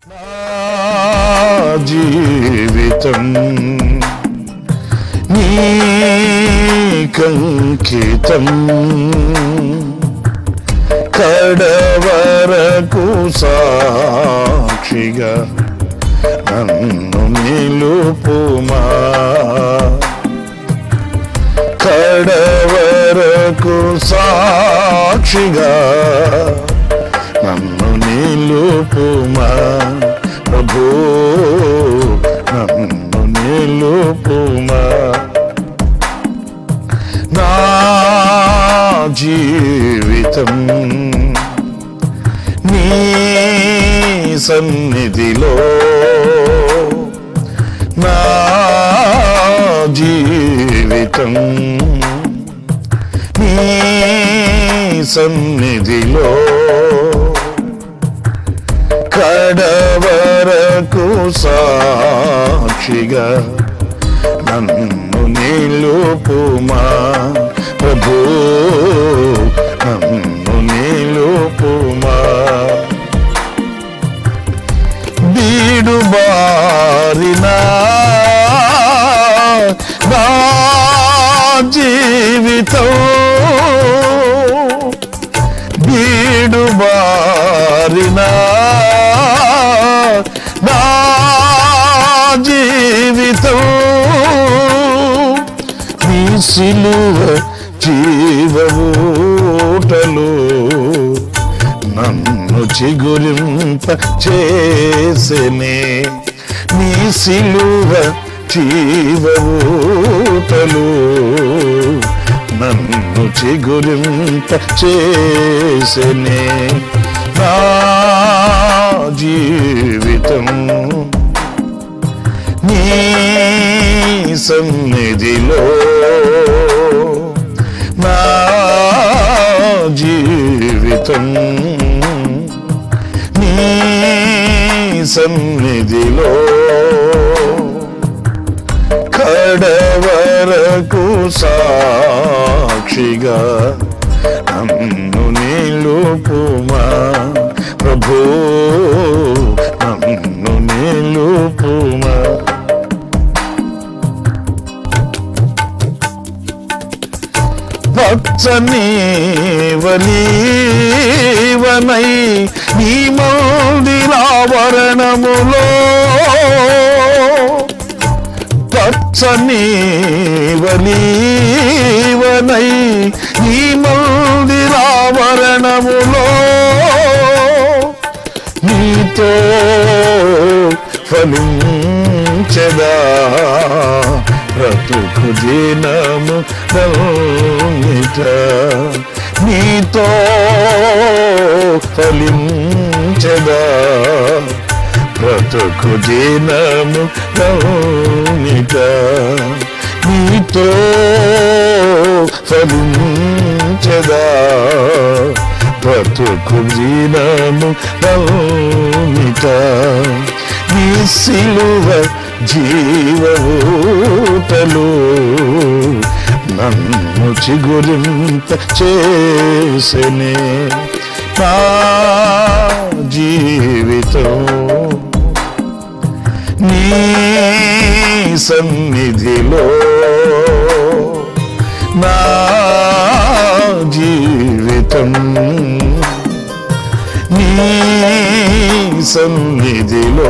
నా జీవితం నీకంకితం కడవరకు సాక్షిగా నన్ను నిలుపుమా కడవరకు సాక్షిగా నన్ను నిలుపుమా ప్రభు నన్ను నిలుపుమా నా జీవితం నీ సన్నిధిలో నా జీవితం నీ సన్నిధిలో కడవరకు సాక్షిగా నన్ను నిలుపుమా ప్రభు నన్ను నిలుపుమా బీడు బారినా నా జీవితం బీడు బారినా నా జీవితం నీ సిలువ జీవూటలు నన్ను చిగురింప చేసెనే నీ సిలువ జీవూటలు నన్ను చిగురింప చేసెనే నా జీవితం నీ సన్నిధిలో నా జీవితం నీ సన్నిధిలో కడవరకు సాక్షిగా నన్ను నిలుపుమా ప్రభు నన్ను నిలుపుమా పచ్చని వలీవనై నీ మందిరావరణములో పచ్చని వలీవనై నీ మందిరావరణములో నీతో ఫలించదా బ్రతుకు దినము నల్మిట నీతో ఫలించదా బ్రతుకు దినము నల్మిట నీతో ఫలించదా బ్రతుకు దినము నల్మిట నీ సిలువ జీవూటలు నన్ను చిగురింత చేసెనే నా జీవితం నీ సన్నిధిలో నా జీవితం నీ సన్నిధిలో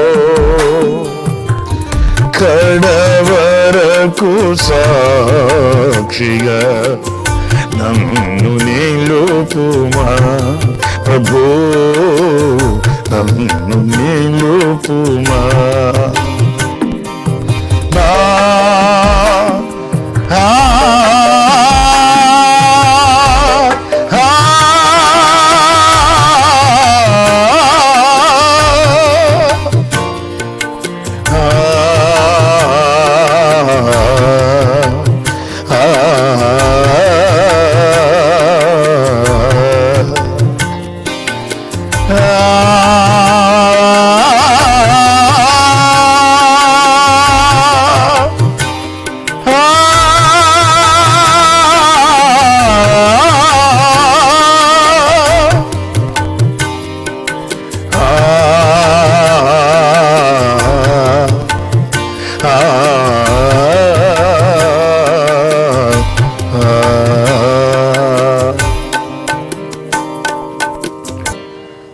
కడవరకు సాక్షిగా నన్ను నిలుపుమా ప్రభు నన్ను నిలుపుమా నా ఆ, ఆ, ఆ, ఆ,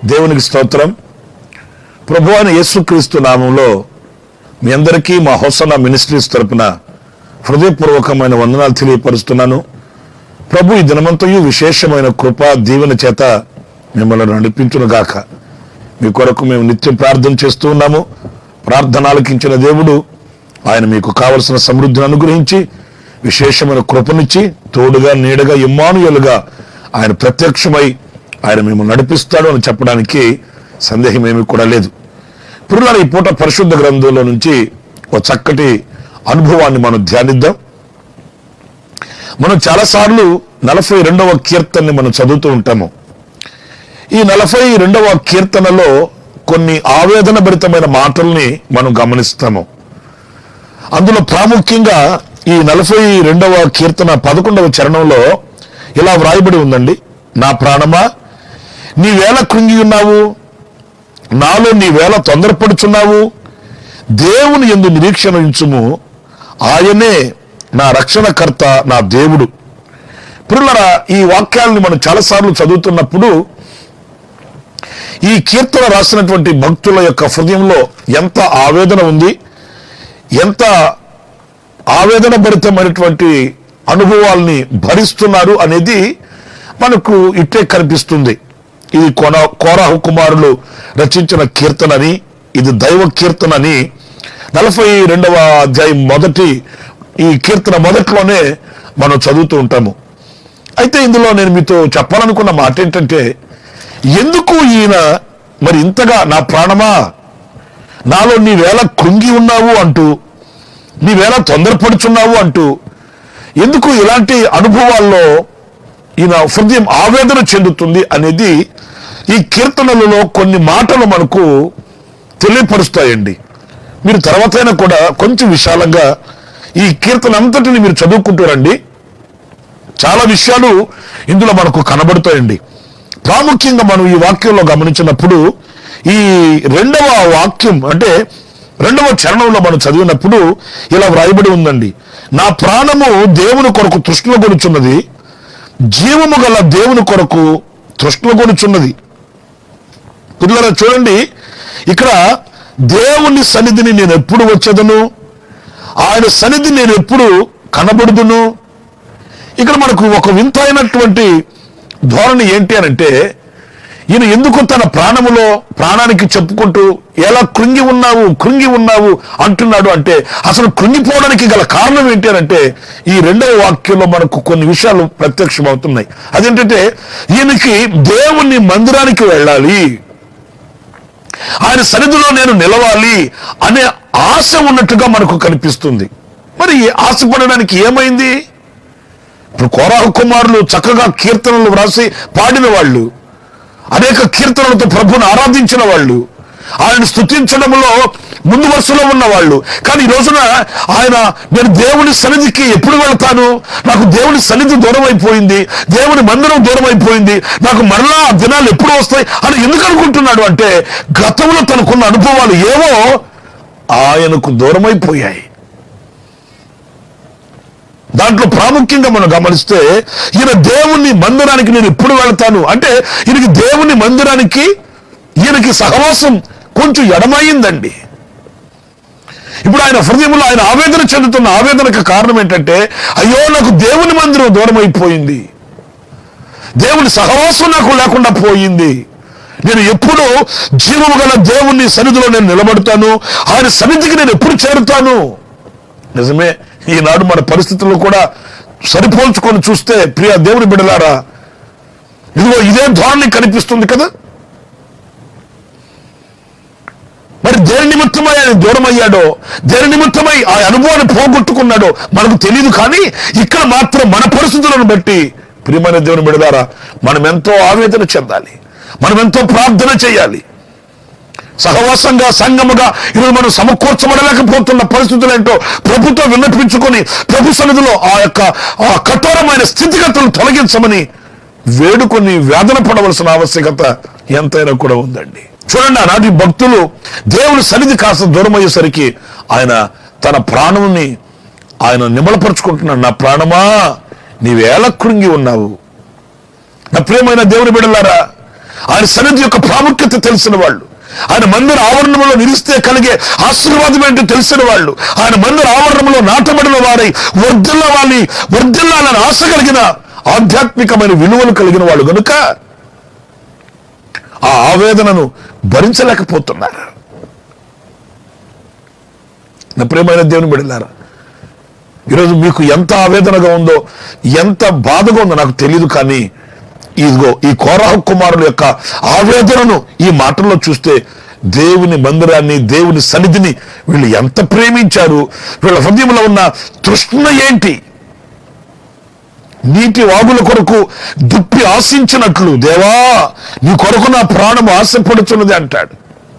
దేవునికి స్తోత్రం ప్రభు అయిన యేసుక్రీస్తు నామంలో మీ అందరికీ మా హోసన మినిస్ట్రీస్ తరపున హృదయపూర్వకమైన వందనాలు తెలియపరుస్తున్నాను ప్రభు ఈ దినమంతయు విశేషమైన కృప దీవెన చేత మిమ్మల్ని నడిపించును గాక మీ కొరకు మేము నిత్యం ప్రార్థన చేస్తూ ఉన్నాము ప్రార్థన ఆలకించిన దేవుడు ఆయన మీకు కావలసిన సమృద్ధిని అనుగ్రహించి విశేషమైన కృపనిచ్చి తోడుగా నీడగా ఇమ్మానుయలుగా ఆయన ప్రత్యక్షమై ఆయన మేము నడిపిస్తాడు అని చెప్పడానికి సందేహం ఏమీ కూడా లేదు పురుల ఈ పూట పరిశుద్ధ గ్రంథంలో నుంచి ఒక చక్కటి అనుభవాన్ని మనం ధ్యానిద్దాం మనం చాలాసార్లు నలభై రెండవ కీర్తనని మనం చదువుతూ ఉంటాము ఈ నలభై రెండవ కీర్తనలో కొన్ని ఆవేదన భరితమైన మాటల్ని మనం గమనిస్తాము అందులో ప్రాముఖ్యంగా ఈ నలభై రెండవ కీర్తన పదకొండవ చరణంలో ఇలా వ్రాయబడి ఉందండి నా ప్రాణమా నీవేళ కృంగి ఉన్నావు నాలో నీవేళ తొందరపడుచున్నావు దేవుని ఎందు నిరీక్షణ ఉంచుము ఆయనే నా రక్షణకర్త నా దేవుడు పిల్లరా ఈ వాక్యాలను మనం చాలాసార్లు చదువుతున్నప్పుడు ఈ కీర్తన రాసినటువంటి భక్తుల యొక్క హృదయంలో ఎంత ఆవేదన ఉంది ఎంత ఆవేదన భరితమైనటువంటి అనుభవాల్ని భరిస్తున్నారు అనేది మనకు ఇట్టే కనిపిస్తుంది ఇది కొన కోరాహు కుమారులు రచించిన కీర్తనని ఇది దైవ కీర్తనని నలభై రెండవ అధ్యాయం మొదటి ఈ కీర్తన మొదట్లోనే మనం చదువుతూ ఉంటాము అయితే ఇందులో నేను మీతో చెప్పాలనుకున్న మాట ఏంటంటే ఎందుకు ఈయన మరి ఇంతగా నా ప్రాణమా నాలో నీవేళ కృంగి ఉన్నావు అంటూ నీవేళ తొందరపడుచున్నావు అంటూ ఎందుకు ఇలాంటి అనుభవాల్లో ఈయన హృదయం ఆవేదన చెందుతుంది అనేది ఈ కీర్తనలలో కొన్ని మాటలు మనకు తెలియపరుస్తాయండి మీరు తర్వాతైనా కూడా కొంచెం విశాలంగా ఈ కీర్తన అంతటిని మీరు చదువుకుంటారండి చాలా విషయాలు ఇందులో మనకు కనబడతాయండి ప్రాముఖ్యంగా మనం ఈ వాక్యంలో గమనించినప్పుడు ఈ రెండవ వాక్యం అంటే రెండవ చరణంలో మనం చదివినప్పుడు ఇలా వ్రాయబడి ఉందండి నా ప్రాణము దేవుని కొరకు తృష్ణగొనుచున్నది జీవము గల దేవుని కొరకు తృష్ణగొనుచున్నది పిల్లల చూడండి ఇక్కడ దేవుని సన్నిధిని నేను ఎప్పుడు వచ్చేదను ఆయన సన్నిధి నేను ఎప్పుడు కనబడుదును ఇక్కడ మనకు ఒక వింతైనటువంటి ధోరణి ఏంటి అని అంటే ఈయన ఎందుకు తన ప్రాణములో ప్రాణానికి చెప్పుకుంటూ ఎలా కృంగి ఉన్నావు కృంగి ఉన్నావు అంటున్నాడు అంటే అసలు కృంగిపోవడానికి గల కారణం ఏంటి అని అంటే ఈ రెండవ వాక్యంలో మనకు కొన్ని విషయాలు ప్రత్యక్షమవుతున్నాయి అదేంటంటే ఈయనకి దేవుని మందిరానికి వెళ్ళాలి ఆయన సన్నిధిలో నేను నిలవాలి అనే ఆశ ఉన్నట్టుగా మనకు కనిపిస్తుంది మరి ఈ ఆశపడడానికి ఏమైంది ఇప్పుడు కోరాహు కుమారులు చక్కగా కీర్తనలు వ్రాసి పాడిన వాళ్ళు అనేక కీర్తనలతో ప్రభుని ఆరాధించిన వాళ్ళు ఆయన స్థుతించడంలో ముందు వరుసలో ఉన్న వాళ్ళు కానీ ఈ రోజున ఆయన నేను దేవుని సన్నిధికి ఎప్పుడు వెళ్తాను నాకు దేవుని సన్నిధి దూరం అయిపోయింది దేవుని మందిరం దూరం అయిపోయింది నాకు మరలా ఆ దినాలు ఎప్పుడు వస్తాయి అని ఎందుకు అనుకుంటున్నాడు అంటే గతంలో తనకున్న అనుభవాలు ఏవో ఆయనకు దూరం అయిపోయాయి దాంట్లో ప్రాముఖ్యంగా మనం గమనిస్తే ఈయన దేవుని మందిరానికి నేను ఎప్పుడు వెళ్తాను అంటే ఈయనకి దేవుని మందిరానికి ఈయనకి సహవాసం కొంచెం ఎడమైందండి ఇప్పుడు ఆయన హృదయంలో ఆయన ఆవేదన చెందుతున్న ఆవేదనకు కారణం ఏంటంటే అయ్యో నాకు దేవుని మందిరం దూరం అయిపోయింది దేవుని సహవాసం నాకు లేకుండా పోయింది నేను ఎప్పుడు జీవము గల దేవుని సన్నిధిలో నేను నిలబడతాను ఆయన సన్నిధికి నేను ఎప్పుడు చేరుతాను నిజమే ఈనాడు మన పరిస్థితుల్లో కూడా సరిపోల్చుకొని చూస్తే ప్రియ దేవుని బిడలారా ఇదిగో ఇదే ధోరణి కనిపిస్తుంది కదా మరి దేని నిమిత్తమై ఆయన దూరం అయ్యాడో దేని నిమిత్తమై ఆ అనుభవాన్ని పోగొట్టుకున్నాడో మనకు తెలియదు కానీ ఇక్కడ మాత్రం మన పరిస్థితులను బట్టి ప్రియమైన దేవుని బిడదారా మనం ఎంతో ఆవేదన చెందాలి మనం ఎంతో ప్రార్థన చేయాలి సహవాసంగా సంగముగా ఈరోజు మనం సమకూర్చబడలేకపోతున్న పరిస్థితులు ఏంటో ప్రభుత్వం విన్నపించుకొని ప్రభు సన్నిధిలో ఆ యొక్క ఆ కఠోరమైన స్థితిగతులను తొలగించమని వేడుకొని వేదన పడవలసిన ఆవశ్యకత ఎంతైనా కూడా ఉందండి చూడండి ఆనాటి భక్తులు దేవుని సన్నిధి కాస్త దూరం అయ్యేసరికి ఆయన తన ప్రాణముని ఆయన నిమలపరుచుకుంటున్నాడు నా ప్రాణమా నీవేళ కృంగి ఉన్నావు నా ప్రియమైన దేవుని బిడలారా ఆయన సన్నిధి యొక్క ప్రాముఖ్యత తెలిసిన వాళ్ళు ఆయన మందిర ఆవరణంలో నిలిస్తే కలిగే ఆశీర్వాదం ఏంటో తెలిసిన వాళ్ళు ఆయన మందిర ఆవరణంలో నాటబడిన వారై వర్ధిల్ల వాళ్ళని వర్ధిల్లాలని ఆశ కలిగిన ఆధ్యాత్మికమైన విలువలు కలిగిన వాళ్ళు గనుక ఆ ఆవేదనను భరించలేకపోతున్నారు నా ప్రియమైన దేవుని బిడ్డలారా ఈరోజు మీకు ఎంత ఆవేదనగా ఉందో ఎంత బాధగా ఉందో నాకు తెలియదు కానీ ఇదిగో ఈ కోరాహ కుమారుల యొక్క ఆవేదనను ఈ మాటల్లో చూస్తే దేవుని మందిరాన్ని దేవుని సన్నిధిని వీళ్ళు ఎంత ప్రేమించారు వీళ్ళ హృదయంలో ఉన్న తృష్ణ ఏంటి నీటి వాగుల కొరకు దుప్పి ఆశించినట్లు దేవా నీ కొరకు నా ప్రాణం ఆశపడుచున్నది అంటాడు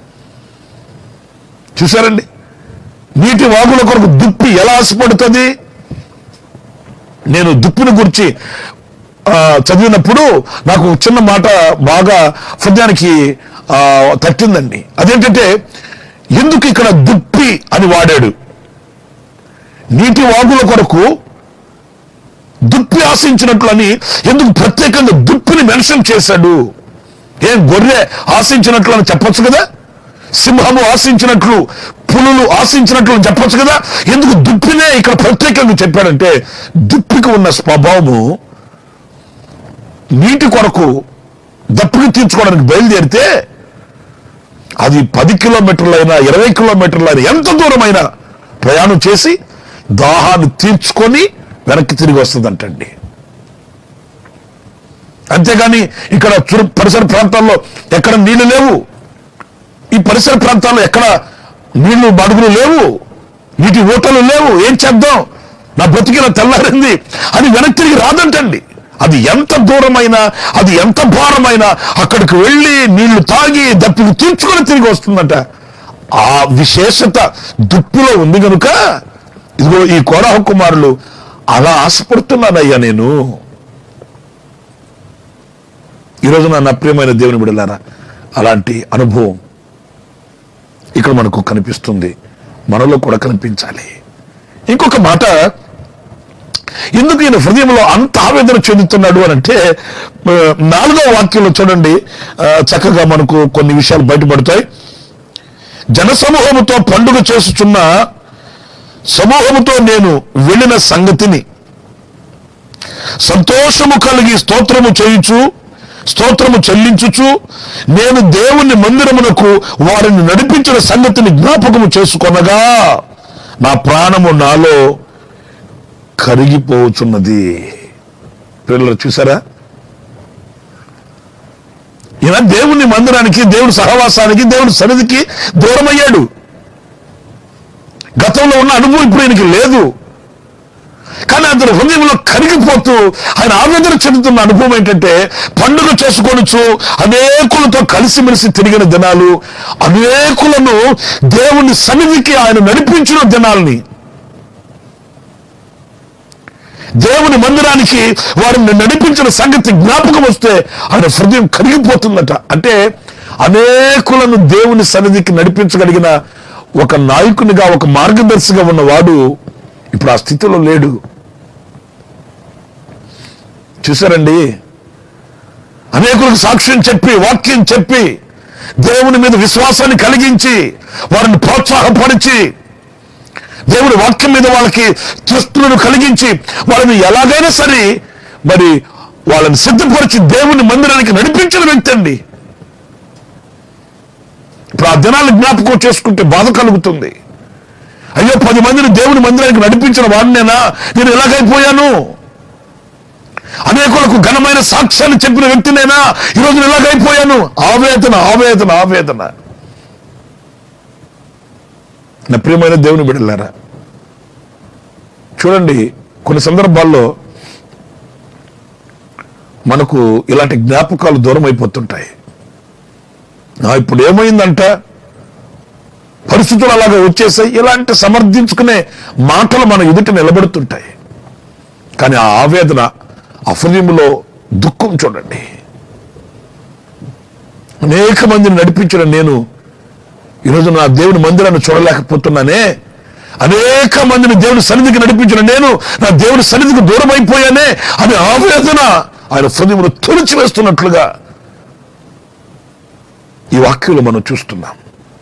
చూసారండి నీటి వాగుల కొరకు దుప్పి ఎలా ఆశపడుతుంది నేను దుప్పిని గురించి ఆ, చదివినప్పుడు నాకు చిన్న మాట బాగా హృదయానికి ఆ, తట్టిందండి అదేంటంటే ఎందుకు ఇక్కడ దుప్పి అని వాడాడు నీటి వాగుల కొరకు దుప్పి ఆశించినట్లు అని ఎందుకు ప్రత్యేకంగా దుప్పిని మెన్షన్ చేశాడు ఏం గొర్రె ఆశించినట్లు అని చెప్పొచ్చు కదా సింహము ఆశించినట్లు పులులు ఆశించినట్లు అని చెప్పొచ్చు కదా ఎందుకు దుప్పినే ఇక్కడ ప్రత్యేకంగా చెప్పాడంటే దుప్పికి ఉన్న స్వభావము నీటి కొరకు దప్పికి తీర్చుకోవడానికి బయలుదేరితే అది పది కిలోమీటర్లైనా ఇరవై కిలోమీటర్లైనా ఎంత దూరమైనా ప్రయాణం చేసి దాహాన్ని తీర్చుకొని వెనక్కి తిరిగి వస్తుందంటండి అంతేగాని ఇక్కడ చురు పరిసర ప్రాంతాల్లో ఎక్కడ నీళ్లు లేవు ఈ పరిసర ప్రాంతాల్లో ఎక్కడ నీళ్లు బడుగులు లేవు నీటి ఊటలు లేవు ఏం చేద్దాం నా బ్రతికిన తెల్లారింది అని వెనక్కి తిరిగి రాదంటండి అది ఎంత దూరమైనా అది ఎంత భారమైనా అక్కడికి వెళ్ళి నీళ్లు తాగి దప్పికి తీర్చుకొని తిరిగి వస్తుందట ఆ విశేషత దుప్పిలో ఉంది కనుక ఇదిగో ఈ కోరాహ కుమారులు అలా ఆశపడుతున్నానయ్యా నేను ఈరోజు నా ప్రియమైన దేవుని బిడలారా అలాంటి అనుభవం ఇక్కడ మనకు కనిపిస్తుంది మనలో కూడా కనిపించాలి ఇంకొక మాట ఎందుకు ఈయన హృదయంలో అంత ఆవేదన చెందుతున్నాడు అని అంటే ఆ, నాలుగో వాక్యంలో చూడండి ఆ, చక్కగా మనకు కొన్ని విషయాలు బయటపడతాయి జనసమూహముతో పండుగ చేసుచున్న సమూహముతో నేను వెళ్ళిన సంగతిని సంతోషము కలిగి స్తోత్రము చేయుచు స్తోత్రము చెల్లించుచు నేను దేవుని మందిరమునకు వారిని నడిపించిన సంగతిని జ్ఞాపకము చేసుకొనగా నా ప్రాణము నాలో కరిగిపోవచున్నది పిల్లలు చూసారా ఈయన దేవుని మందిరానికి దేవుని సహవాసానికి దేవుని సన్నిధికి దూరమయ్యాడు గతంలో ఉన్న అనుభవం ఇప్పుడు ఈయనకి లేదు కానీ అతని హృదయంలో కరిగిపోతూ ఆయన ఆవేదన చెందుతున్న అనుభవం ఏంటంటే పండుగ చేసుకొనొచ్చు అనేకులతో కలిసిమెలిసి తిరిగిన దినాలు అనేకులను దేవుని సన్నిధికి ఆయన నడిపించిన దినాల్ని దేవుని మందిరానికి వారిని నడిపించిన సంగతి జ్ఞాపకం వస్తే ఆయన హృదయం కరిగిపోతుందట అంటే అనేకులను దేవుని సన్నిధికి నడిపించగలిగిన ఒక నాయకునిగా ఒక మార్గదర్శిగా ఉన్నవాడు ఇప్పుడు ఆ స్థితిలో లేడు చూసారండి అనేకులకు సాక్ష్యం చెప్పి వాక్యం చెప్పి దేవుని మీద విశ్వాసాన్ని కలిగించి వారిని ప్రోత్సాహపరిచి దేవుడి వాక్యం మీద వాళ్ళకి తృష్ణను కలిగించి వాళ్ళని ఎలాగైనా సరే మరి వాళ్ళని సిద్ధపరిచి దేవుని మందిరానికి నడిపించిన వ్యక్తి అండి ఇప్పుడు ఆ దినాన్ని జ్ఞాపకం చేసుకుంటే బాధ కలుగుతుంది అయ్యో పది మందిని దేవుని మందిరానికి నడిపించిన వాడినేనా నేను ఎలాగైపోయాను అనేకులకు ఘనమైన సాక్ష్యాన్ని చెప్పిన వ్యక్తినేనా ఈరోజు నేను ఎలాగైపోయాను ఆవేదన ఆవేదన ఆవేదన నా ప్రియమైన దేవుని బిడ్డలారా చూడండి కొన్ని సందర్భాల్లో మనకు ఇలాంటి జ్ఞాపకాలు దూరం అయిపోతుంటాయి ఆ, ఇప్పుడు ఏమైందంట పరిస్థితులు అలాగా వచ్చేసాయి ఇలాంటి సమర్థించుకునే మాటలు మన ఎదుట నిలబడుతుంటాయి కానీ ఆ ఆవేదన ఆ హృదయంలో దుఃఖం చూడండి అనేక మందిని నడిపించిన నేను ఈరోజు నా దేవుని మందిరాన్ని చూడలేకపోతున్నానే అనేక మందిని దేవుని సన్నిధికి నడిపించిన నేను నా దేవుని సన్నిధికి దూరం అయిపోయానే అనే ఆవేదన ఆయన హృదయంలో తుడిచి వేస్తున్నట్లుగా ఈ వాక్యంలో మనం చూస్తున్నాం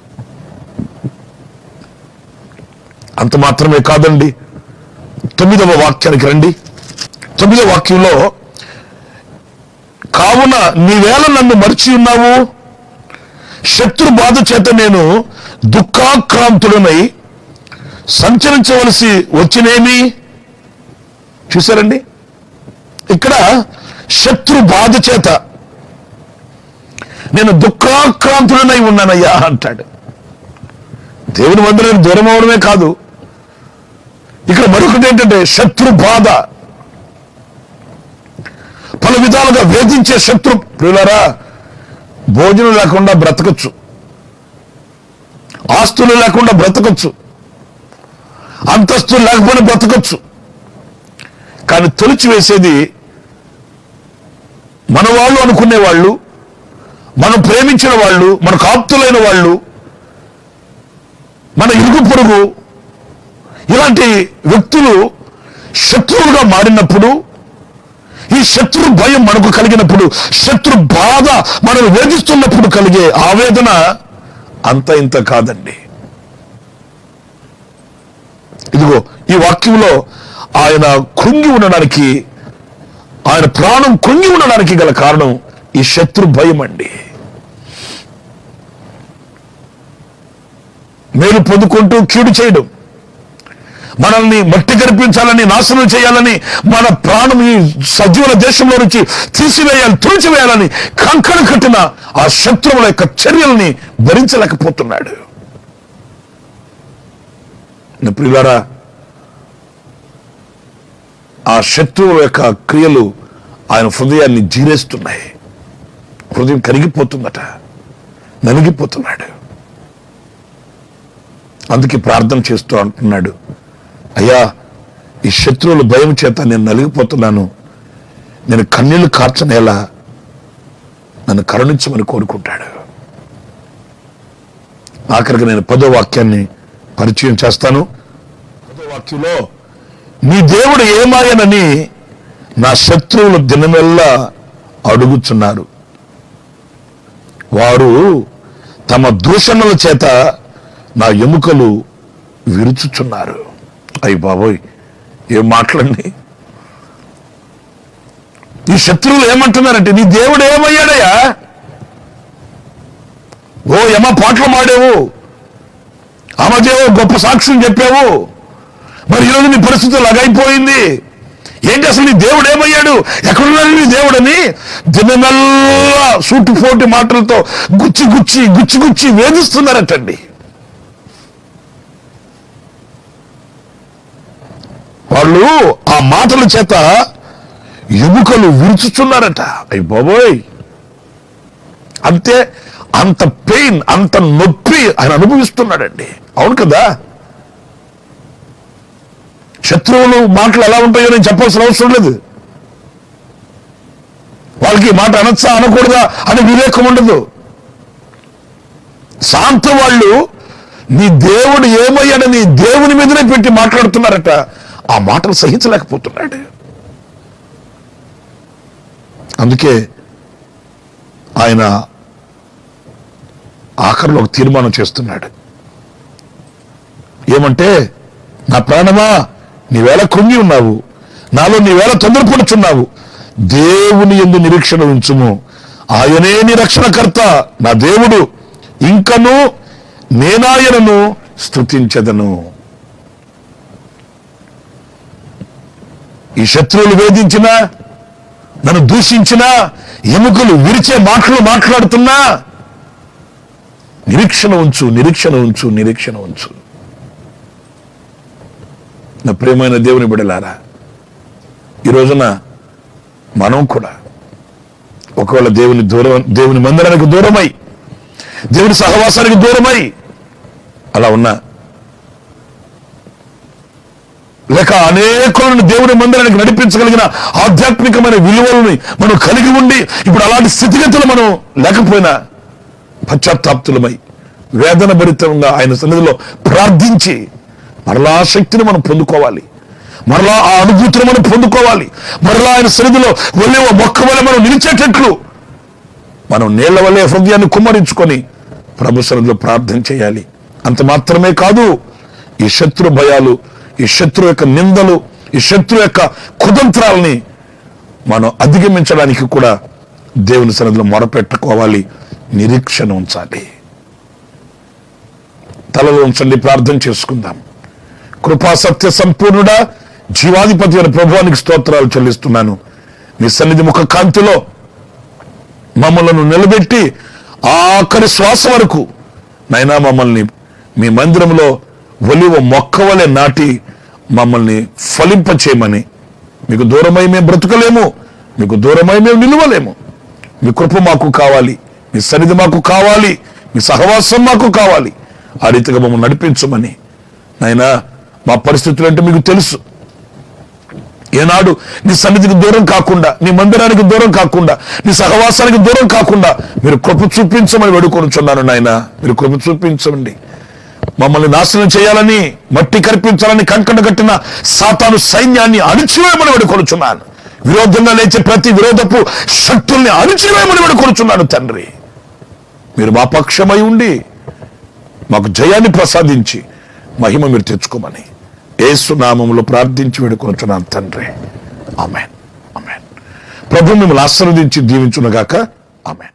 అంత మాత్రమే కాదండి తొమ్మిదవ వాక్యానికి రండి తొమ్మిదవ వాక్యంలో కావున నీవేళ నన్ను మరిచి ఉన్నావు శత్రు బాధ చేత నేను దుఃఖాక్రాంతుడనై సంచరించవలసి వచ్చినేమి చూసారండి ఇక్కడ శత్రు బాధ చేత నేను దుఃఖాక్రాంతుడనై ఉన్నానయ్యా అంటాడు దేవుని వద్ద నేను దూరం అవడమే కాదు ఇక్కడ మరొకటి ఏంటంటే శత్రు బాధ పలు విధాలుగా వేధించే శత్రు ప్రియులారా భోజనం లేకుండా బ్రతకచ్చు ఆస్తులు లేకుండా బ్రతకచ్చు అంతస్తులు లేకపోయినా బ్రతకచ్చు కానీ తొలిచి వేసేది మన వాళ్ళు అనుకునే వాళ్ళు మనం ప్రేమించిన వాళ్ళు మనకు ఆప్తులైన వాళ్ళు మన ఇరుగు పొరుగు ఇలాంటి వ్యక్తులు శత్రువులుగా మారినప్పుడు ఈ శత్రు భయం మనకు కలిగినప్పుడు శత్రు బాధ మనం వేధిస్తున్నప్పుడు కలిగే ఆవేదన అంత ఇంత కాదండి ఇదిగో ఈ వాక్యంలో ఆయన కృంగి ఉండడానికి ఆయన ప్రాణం కృంగి ఉండడానికి గల కారణం ఈ శత్రు భయం అండి మేలు పొందుకుంటూ కీడు చేయడం మనల్ని మట్టి కనిపించాలని నాశనం చేయాలని మన ప్రాణం ఈ సజీవుల దేశంలో నుంచి తీసివేయాలి తుడిచివేయాలని కంకణ కట్టిన ఆ శత్రువుల యొక్క చర్యల్ని భరించలేకపోతున్నాడు నా ప్రియులారా ఆ శత్రువుల యొక్క క్రియలు ఆయన హృదయాన్ని జీరేస్తున్నాయి హృదయం కరిగిపోతుందట నలిగిపోతున్నాడు అందుకే ప్రార్థన చేస్తూ అంటున్నాడు అయ్యా ఈ శత్రువుల భయం చేత నేను నలిగిపోతున్నాను నేను కన్నీళ్లు కార్చనేలా నన్ను కరుణించమని కోరుకుంటాడు ఆఖరికి నేను పదో వాక్యాన్ని పరిచయం చేస్తాను పదో వాక్యంలో నీ దేవుడు ఏమాయనని నా శత్రువులు దినమెల్లా అడుగుచున్నారు వారు తమ దూషణల చేత నా ఎముకలు విరుచుచున్నారు అయ్యి బాబోయ్ ఏం మాటలండి ఈ శత్రువులు ఏమంటున్నారంటే నీ దేవుడు ఏమయ్యాడయ్యా ఓ యమ పాటలు మాడావు ఆమెదేవో గొప్ప సాక్ష్యం చెప్పావు మరి ఈరోజు నీ పరిస్థితి లగైపోయింది ఏంటి అసలు నీ దేవుడు ఏమయ్యాడు ఎక్కడున్నాడు నీ దేవుడని దినమెల్లా సూటిపోటి మాటలతో గుచ్చి గుచ్చి గుచ్చి గుచ్చి వేధిస్తున్నారటండి వాళ్ళు ఆ మాటల చేత ఎముకలు విరుచుచున్నారట అయ్యి బాబోయ్ అంతే అంత పెయిన్ అంత నొప్పి ఆయన అనుభవిస్తున్నాడండి అవును కదా శత్రువులు మాటలు ఎలా ఉంటాయో నేను చెప్పాల్సిన అవసరం లేదు వాళ్ళకి ఈ మాట అనొచ్చా అనకూడదా అని వివేకం ఉండదు శాంత వాళ్ళు నీ దేవుడు ఏమయ్యాడని దేవుని మీదనే పెట్టి మాట్లాడుతున్నారట ఆ మాటలు సహించలేకపోతున్నాడు అందుకే ఆయన ఆఖరిలో ఒక తీర్మానం చేస్తున్నాడు ఏమంటే నా ప్రాణమా నీవేళ కృంగి ఉన్నావు నాలో నీవేళ తొందరపడుచున్నావు దేవుని ఎందు నిరీక్షణ ఉంచుము ఆయనే నీ రక్షణకర్త నా దేవుడు ఇంకను నేనాయనను స్తుతించదను ఈ శత్రువులు వేధించినా నన్ను దూషించినా ఎముకలు విరిచే మాటలు మాట్లాడుతున్నా నిరీక్షణ ఉంచు నిరీక్షణ ఉంచు నిరీక్షణ ఉంచు నా ప్రియమైన దేవుని బిడలారా ఈ రోజున మనం కూడా ఒకవేళ దేవుని దూరం దేవుని మందిరానికి దూరమై దేవుని సహవాసానికి దూరమై అలా ఉన్నా లేక అనేకులను దేవుని మందిరానికి నడిపించగలిగిన ఆధ్యాత్మికమైన విలువలని మనం కలిగి ఉండి ఇప్పుడు అలాంటి స్థితిగతులు మనం లేకపోయినా పశ్చాత్తాప్తులమై వేదన భరితంగా ఆయన సన్నిధిలో ప్రార్థించి మరలా ఆ శక్తిని మనం పొందుకోవాలి మరలా ఆ అనుభూతిని మనం పొందుకోవాలి మరలా ఆయన సన్నిధిలో వెళ్ళే ఓ మొక్క వల్ల మనం నిలిచేటట్లు మన మనం నీళ్ల వల్లే హృదయాన్ని కుమ్మరించుకొని ప్రభు సన్నిధిలో ప్రార్థన చేయాలి అంత మాత్రమే కాదు ఈ శత్రు భయాలు ఈ శత్రు యొక్క నిందలు ఈ శత్రు యొక్క కుతంత్రాలని మనం అధిగమించడానికి కూడా దేవుని సన్నిధిలో మొరపెట్టుకోవాలి నిరీక్షణ ఉంచాలి తలలో ఉంచండి ప్రార్థన చేసుకుందాం కృపా సత్య సంపూర్ణుడా జీవాధిపతి అయిన ప్రభువానికి స్తోత్రాలు చెల్లిస్తున్నాను నీ సన్నిధి ముఖ కాంతిలో మమ్మలను నిలబెట్టి ఆఖరి శ్వాస వరకు నైనా మమ్మల్ని మీ మందిరంలో ఒలివ మొక్క వలె నాటి మమ్మల్ని ఫలింపచేయమని మీకు దూరమై మేము బ్రతకలేము మీకు దూరమై మేము నిలవలేము మీ కృప మాకు కావాలి మీ సన్నిధి మాకు కావాలి మీ సహవాసం మాకు కావాలి ఆ రీతిగా మమ్మల్ని నడిపించమని నాయనా మా పరిస్థితులు అంటే మీకు తెలుసు ఏనాడు నీ సన్నిధికి దూరం కాకుండా నీ మందిరానికి దూరం కాకుండా నీ సహవాసానికి దూరం కాకుండా మీరు కృప చూపించమని వేడుకొనుచున్నాను నాయన మీరు కృప చూపించండి మమ్మల్ని నాశనం చేయాలని మట్టి కల్పించాలని కంకణ కట్టిన సాతాను సైన్యాన్ని అణిచివేయమని వేడుకొనుచున్నాను విరోధంగా లేచే ప్రతి విరోధపు శక్తుల్ని అణిచివేయమని వేడుకొనుచున్నాను తండ్రి మీరు మా పక్షమై ఉండి మాకు జయాన్ని ప్రసాదించి మహిమ మీరు తెచ్చుకోమని యేసు నామములో ప్రార్థించి వేడుకొనుచున్నాను తండ్రి ఆమెన్ ఆమెన్ ప్రభు మిమ్మల్ని ఆశీర్వదించి దీవించునుగాక ఆమెన్